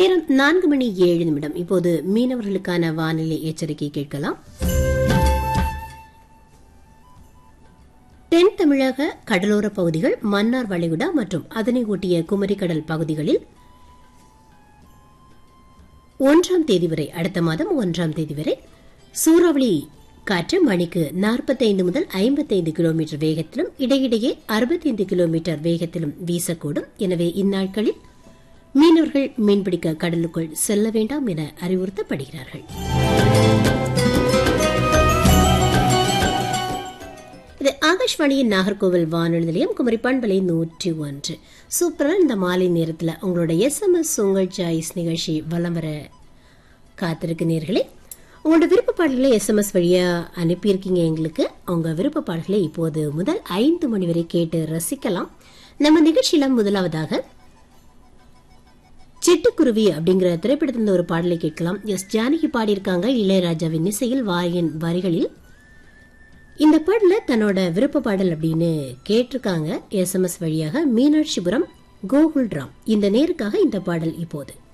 நேரம் நான்கு மணி ஏழு நிமிடம் இப்போது மீனவர்களுக்கான வானிலை எச்சரிக்கை கேட்கலாம் தென் தமிழக கடலோர பகுதிகள் மன்னார் வளைகுடா மற்றும் அதனை ஒட்டிய குமரிக்கடல் பகுதிகளில் ஒன்றாம் தேதி வரை அடுத்த மாதம் ஒன்றாம் தேதி வரை சூறாவளி காற்று மணிக்கு நாற்பத்தைந்து முதல் ஐம்பத்தைந்து கிலோமீட்டர் வேகத்திலும் இடையிடையே அறுபத்தைந்து கிலோமீட்டர் வேகத்திலும் வீசக்கூடும் எனவே இந்நாட்களில் மீனவர்கள் மீன்பிடிக்க கடலுக்குள் செல்ல வேண்டாம் என அறிவுறுத்தப்படுகிறார்கள் இது ஆகாஷ்வாணியின் நாகர்கோவில் வானொலி நிலையம் குமரி பண்பலை நூற்றி ஒன்று சூப்பரா இந்த மாலை நேரத்தில் உங்களோட எஸ்எம்எஸ் உங்கள் சாய்ஸ் நிகழ்ச்சி வலம் வர காத்திருக்கு நேர்களே உங்களோட விருப்ப பாடல்களை எஸ்எம்எஸ் வழியா அனுப்பியிருக்கீங்க எங்களுக்கு உங்க விருப்ப பாடல்களை இப்போது முதல் ஐந்து மணி வரை கேட்டு ரசிக்கலாம் நம்ம நிகழ்ச்சியில முதலாவதாக சிட்டுக்குருவி அப்படிங்கிற திரைப்படத்திலிருந்து ஒரு பாடலை கேட்கலாம் எஸ் ஜானகி பாடியிருக்காங்க இளையராஜாவின் இசையில் வாரியின் வரிகளில் இந்த பாடல தன்னோட விருப்ப பாடல் அப்படின்னு கேட்டிருக்காங்க எஸ்எம்எஸ் வழியாக மீனாட்சிபுரம் கோகுல் ராம் இந்த நேருக்காக இந்த பாடல் இப்போது